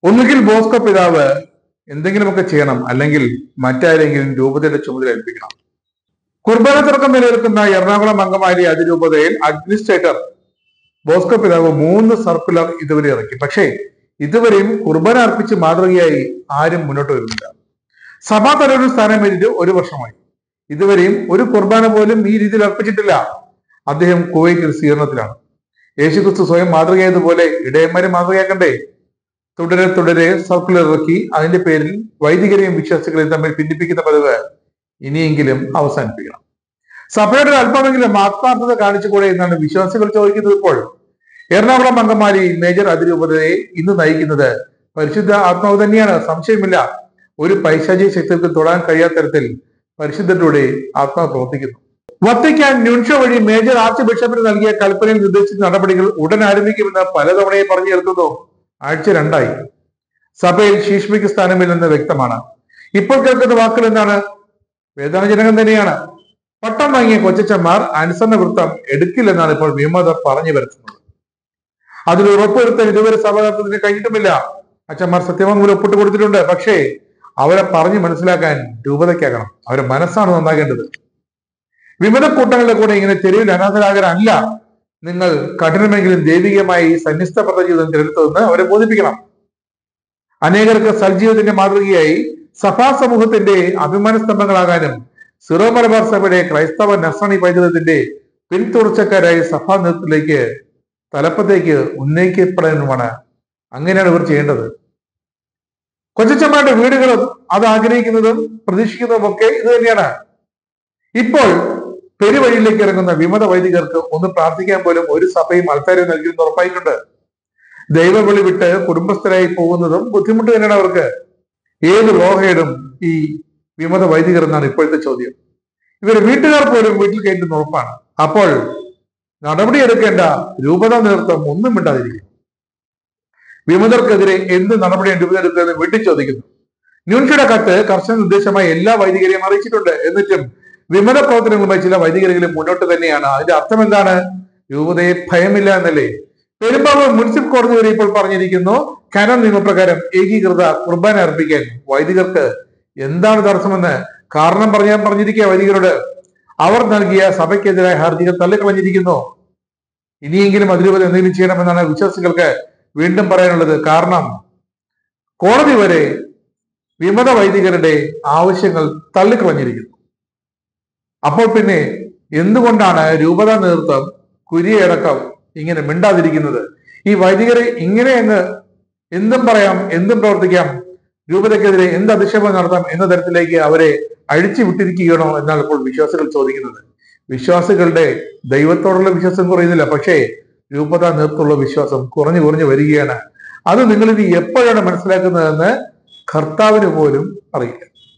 ഒന്നുകിൽ ബോസ്കോ പിതാവ് എന്തെങ്കിലുമൊക്കെ ചെയ്യണം അല്ലെങ്കിൽ മറ്റാരെങ്കിലും രൂപതയുടെ ചുമതല ഏൽപ്പിക്കണം കുർബാന തുറക്കം നിലനിൽക്കുന്ന എറണാകുളം അങ്കമാലി അതിരൂപതയിൽ അഡ്മിനിസ്ട്രേറ്റർ ബോസ്കോ പിതാവ് മൂന്ന് സർക്കുലർ ഇതുവരെ ഇറക്കി പക്ഷേ ഇതുവരെയും കുർബാന അർപ്പിച്ച് മാതൃകയായി ആരും മുന്നോട്ട് വരുന്നില്ല സഭാ തലവരുടെ സ്ഥാനം ഏറ്റിട്ട് ഒരു വർഷമായി ഇതുവരെയും ഒരു കുർബാന പോലും ഈ രീതിയിൽ അർപ്പിച്ചിട്ടില്ല അദ്ദേഹം കുവൈറ്റിൽ സ്വീകരണത്തിലാണ് യേശുക്രിസ്തു സ്വയം മാതൃകയായതുപോലെ ഇടയന്മാരെ മാതൃകയാക്കണ്ടേ തുടരെ തുടരെ സർക്കുലർ ഇറക്കി അതിന്റെ പേരിൽ വൈദികരെയും വിശ്വാസികളെയും തമ്മിൽ ഭിന്നിപ്പിക്കുന്ന പതിവ് ഇനിയെങ്കിലും അവസാനിപ്പിക്കണം സഭയുടെ ഒരു അല്പമെങ്കിലും ആത്മാർത്ഥത കാണിച്ചുകൂടെ എന്നാണ് വിശ്വാസികൾ ചോദിക്കുന്നത് ഇപ്പോൾ എറണാകുളം അങ്കമാലി മേജർ അതിരൂപതയെ ഇന്ന് നയിക്കുന്നത് പരിശുദ്ധ ആത്മാവ് തന്നെയാണ് സംശയമില്ല ഒരു പൈശാചിക ശക്തികൾക്ക് തൊടാൻ കഴിയാത്ത തരത്തിൽ പരിശുദ്ധരുടെ ആത്മാവ് പ്രവർത്തിക്കുന്നു വത്തിക്കാൻ ന്യൂൻഷോ വഴി മേജർ ആർച്ച് ബിഷപ്പിന് നൽകിയ കൽപ്പനയിൽ നിർദ്ദേശിച്ച നടപടികൾ ഉടൻ ആരംഭിക്കുമെന്ന് പലതവണയും പറഞ്ഞു കേൾക്കുന്നു ആഴ്ച രണ്ടായി സഭയിൽ ശീഷ്മിക്ക് സ്ഥാനമില്ലെന്ന് വ്യക്തമാണ് ഇപ്പോൾ കേൾക്കുന്ന വാക്കുകൾ എന്താണ് വേദനാജനകം തന്നെയാണ് പട്ടം വാങ്ങിയ കൊച്ചച്ചന്മാർ അനുസരണ വൃത്തം എടുക്കില്ലെന്നാണ് ഇപ്പോൾ വിമതർ പറഞ്ഞു വരുത്തുന്നത് അതിൽ ഉറപ്പുവരുത്താൻ ഇതുവരെ സഭ നടത്തുന്നതിന് കഴിഞ്ഞിട്ടുമില്ല അച്ഛന്മാർ സത്യവാങ്മൂലം ഒപ്പിട്ട് കൊടുത്തിട്ടുണ്ട് പക്ഷേ അവരെ പറഞ്ഞു മനസ്സിലാക്കാൻ രൂപതയ്ക്കാകണം അവരെ മനസ്സാണ് നന്നാകേണ്ടത് വിമത കൂട്ടങ്ങളുടെ കൂടെ ഇങ്ങനെ തെരുവിൽ അനാഥരാകാനല്ല നിങ്ങൾ കഠിനമെങ്കിലും ദൈവികമായി സന്നിസ്ഥപ്പെട്ട ജീവിതം തിരഞ്ഞെടുത്തതെന്ന് അവരെ ബോധിപ്പിക്കണം അനേകർക്ക് സൽജീവിതത്തിന്റെ മാതൃകയായി സഭാ സമൂഹത്തിന്റെ അഭിമാന സ്തംഭങ്ങളാകാനും സിറോ മലബാർ സഭയുടെ ക്രൈസ്തവ നസ്രണി പൈതൃകത്തിന്റെ പിന്തുടർച്ചക്കാരായി സഭാ നേതൃത്വത്തിലേക്ക് തലപ്പത്തേക്ക് ഉന്നയിക്കപ്പെടാനുമാണ് അങ്ങനെയാണ് ഇവർ ചെയ്യേണ്ടത് കൊച്ചച്ചന്മാരുടെ വീടുകളും അത് ആഗ്രഹിക്കുന്നതും പ്രതീക്ഷിക്കുന്നതും ഒക്കെ ഇത് തന്നെയാണ് ഇപ്പോൾ പെരുവഴിയിലേക്ക് ഇറങ്ങുന്ന വിമത വൈദികർക്ക് ഒന്ന് പ്രാർത്ഥിക്കാൻ പോലും ഒരു സഭയും ആൾക്കാരെ നൽകിയെന്ന് ഉറപ്പായിട്ടുണ്ട് ദൈവവിളി വിട്ട് കുടുംബസ്ഥരായി പോകുന്നതും ബുദ്ധിമുട്ട് തന്നെയാണ് അവർക്ക് ഏത് ലോഹയിടും ഈ വിമത വൈദികർ എന്നാണ് ഇപ്പോഴത്തെ ചോദ്യം ഇവർ വീട്ടുകാർ പോലും വീട്ടിൽ കയറ്റുന്ന ഉറപ്പാണ് അപ്പോൾ നടപടിയെടുക്കേണ്ട രൂപതാ നേതൃത്വം ഒന്നും മിണ്ടാതിരിക്കും വിമതർക്കെതിരെ എന്ത് നടപടിയാണ് രൂപത എടുത്തതെന്ന് വീട്ടിൽ ചോദിക്കുന്നു ന്യൂൻഷിയുടെ കത്ത് കർശന നിർദ്ദേശമായി എല്ലാ വൈദികരെയും അറിയിച്ചിട്ടുണ്ട് എന്നിട്ടും വിമത പ്രവർത്തനങ്ങളുമായി ചില വൈദികരെങ്കിലും മുന്നോട്ട് തന്നെയാണ് അതിന്റെ അർത്ഥം എന്താണ് രൂപതയെ ഭയമില്ല എന്നല്ലേ പെരുമ്പാവൂർ മുനിസിപ്പൽ കോടതി വരെ ഇപ്പോൾ പറഞ്ഞിരിക്കുന്നു കനം നിയമപ്രകാരം ഏകീകൃത കുർബാന അർപ്പിക്കാൻ വൈദികർക്ക് എന്താണ് തടസ്സമെന്ന് കാരണം പറഞ്ഞാൽ പറഞ്ഞിരിക്കുക വൈദികരോട് അവർ നൽകിയ സഭയ്ക്കെതിരായ ഹർജികൾ തള്ളിക്കളഞ്ഞിരിക്കുന്നു ഇനിയെങ്കിലും അതിരൂപത എന്തെങ്കിലും ചെയ്യണമെന്നാണ് വിശ്വാസികൾക്ക് വീണ്ടും പറയാനുള്ളത് കാരണം കോടതി വരെ വിമത വൈദികരുടെ ആവശ്യങ്ങൾ തള്ളിക്കളഞ്ഞിരിക്കുന്നു അപ്പോൾ പിന്നെ എന്തുകൊണ്ടാണ് രൂപതാ നേതൃത്വം കുരിയടക്കം ഇങ്ങനെ മിണ്ടാതിരിക്കുന്നത് ഈ വൈദികരെ ഇങ്ങനെ അങ്ങ് എന്തും പറയാം എന്തും പ്രവർത്തിക്കാം രൂപതയ്ക്കെതിരെ എന്ത് അധിക്ഷേപം നടത്താം എന്ന തരത്തിലേക്ക് അവരെ അഴിച്ചു വിട്ടിരിക്കുകയാണോ എന്നാണ് ഇപ്പോൾ വിശ്വാസികൾ ചോദിക്കുന്നത് വിശ്വാസികളുടെ ദൈവത്തോടുള്ള വിശ്വാസം കുറയുന്നില്ല പക്ഷേ രൂപത നേതൃത്വമുള്ള വിശ്വാസം കുറഞ്ഞു കുറഞ്ഞു വരികയാണ് അത് നിങ്ങൾ ഇനി എപ്പോഴാണ് മനസ്സിലാക്കുന്നതെന്ന് കർത്താവിന് പോലും അറിയില്ല